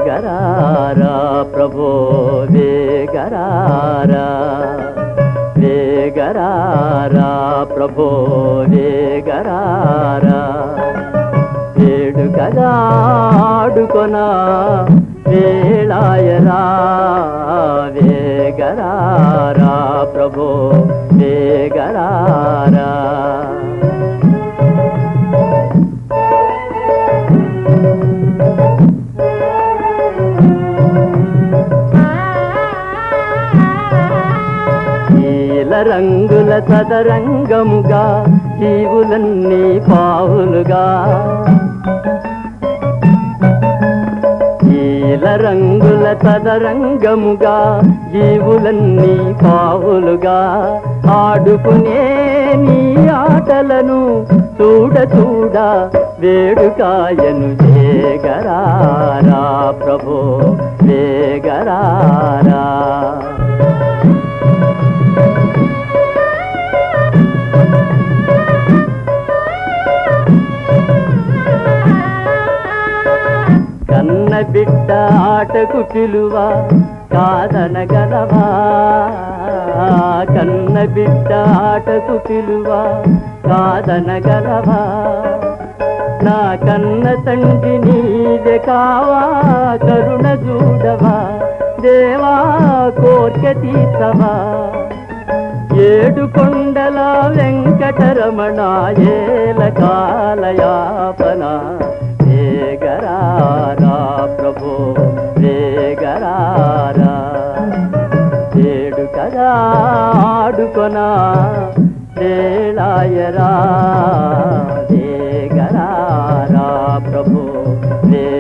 వేగరారా ప్రభో వేగరారా వేగరారా ప్రభో వేగరారా వేడుకగా ఆడుకొనా వేళాయరా వేగరారా ప్రభో వేగరారా నీల రంగుల సదరంగముగా జీవులన్నీ పావులుగా నీల రంగుల సదరంగముగా జీవులన్నీ పావులుగా ఆడుకునే నీ ఆటలను చూడ చూడ వేడుకాయను వేగరారా ప్రభో వేగరారా కన్న బిడ్డ ఆటకు పిలువ కాదనగలవా కన్న బిడ్డ ఆటకు పిలువ కాదనగలవా నా కన్న తండ్రి నీదే కావా కరుణ చూడవా దేవా కోర్కె తీసవా ఏడు కొండల వెంకటరమణ ఏల కాలయాపన వేగరారా ప్రభో వేగరారా ఏడు కదా ఆడుకొనా వేళాయరా వేగరారా ప్రభో వే